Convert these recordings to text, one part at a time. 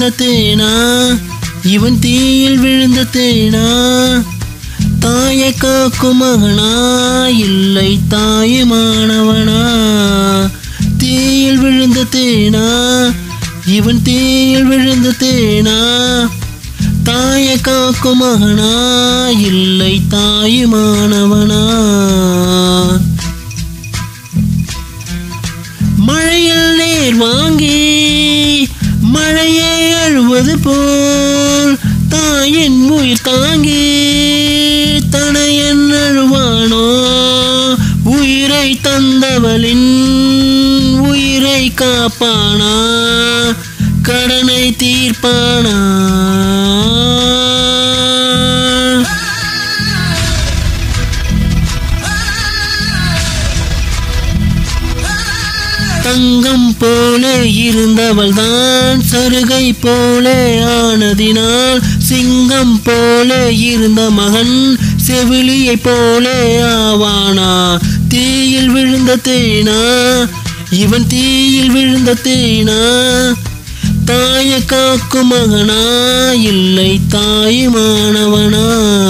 தேனா இவன் தீயில் விழுந்த தேனா தாயை காக்கும் மகனா இல்லை தாயுமானவனா தீயில் விழுந்த தேனா இவன் தீயில் விழுந்த தேனா தாயை காக்கும் மகனா இல்லை தாயுமானவனா மழையில் நீர் வாங்கி மழையை அழுவது போல் தாயின் உயிர் தாங்கி தனையன் அழுவானோ உயிரை தந்தவளின் உயிரை காப்பானா கடனை தீர்ப்பானா தங்கம் போல இருந்தவள் தான் சருகை போல ஆனதினால் சிங்கம் போல இருந்த மகன் செவிலியை போல ஆவானா தீயில் விழுந்த தேனா இவன் தீயில் விழுந்த தேனா தாய காக்கும் மகனா இல்லை தாயுமானவனா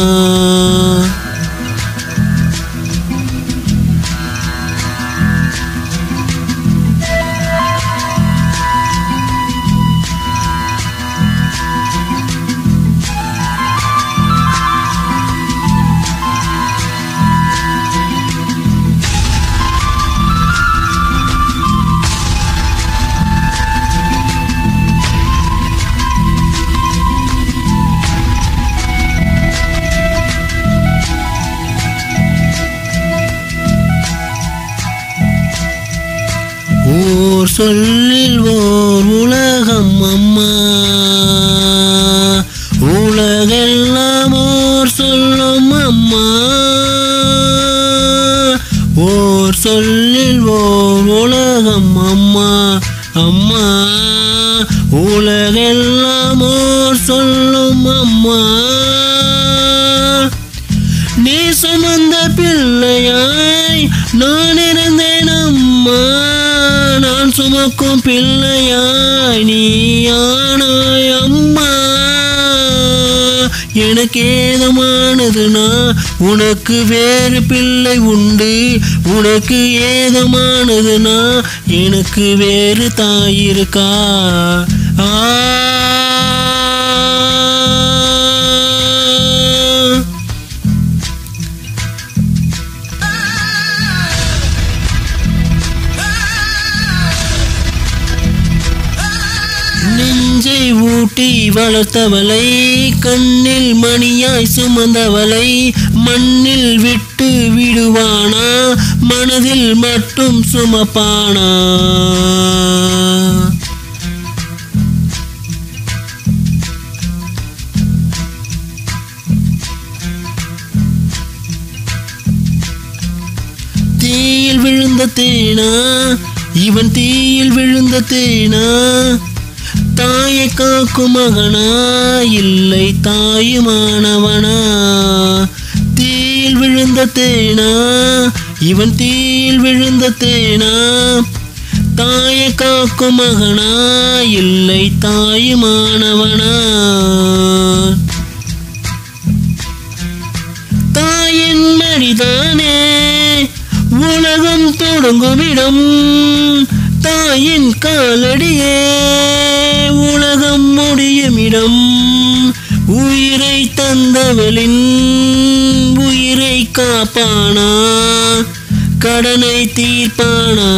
ஓர் சொல்லில் ஓர் உலகம் அம்மா உலகெல்லாம் ஓர் சொல்லும் அம்மா ஓர் சொல்லில் ஓர் உலகம் அம்மா அம்மா உலகெல்லாம் ஓர் சொல்லும் அம்மா நீ சுமந்த பிள்ளையாய் நான் இருந்தேன் அம்மா நான் சுமக்கும் பிள்ளையாய் நீ ஆனாய் அம்மா எனக்கு ஏதமானதுனா உனக்கு வேறு பிள்ளை உண்டு உனக்கு ஏதமானதுனா எனக்கு வேறு தாய் இருக்கா ஆ நெஞ்சை ஊட்டி வளர்த்தவளை கண்ணில் மணியாய் சுமந்தவளை மண்ணில் விட்டு விடுவானா மனதில் மட்டும் சுமப்பானா தீயில் விழுந்த தேனா இவன் தீயில் விழுந்த தேனா தாயை காக்கும் மகனா இல்லை தாயுமானவனா தீயில் விழுந்த தேனா இவன் தீயில் விழுந்த தேனா தாயை காக்கும் மகனா இல்லை தாயுமானவனா தாயின் மடிதானே உலகம் தொடங்கும் இடம் தாயின் காலடியே உலகம் முடியும் இடம் உயிரை தந்தவளின் உயிரை காப்பானா கடனை தீர்ப்பானா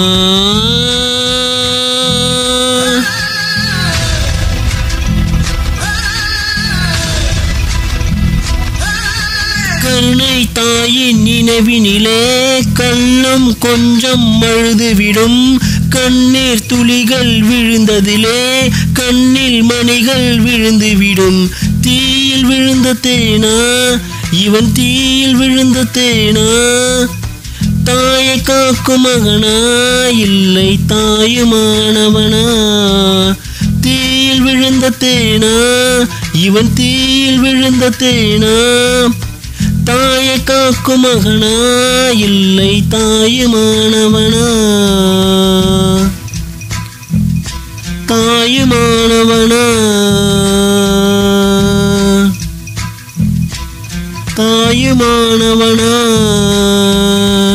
கருணை தாயின் நினைவினிலே கள்ளம் கொஞ்சம் அழுதுவிடும் கண்ணீர் துளிகள் விழுந்ததிலே கண்ணில் மணிகள் விழுந்துவிடும் தீயில் விழுந்த தேனா இவன் தீயில் விழுந்த தேனா தாயை காக்கும் மகனா இல்லை தாயுமானவனா தீயில் விழுந்த தேனா இவன் தீயில் விழுந்த தேனா தாயை காக்கும் மகனா இல்லை தாயுமானவனா தாயுமானவனா தாயுமானவனா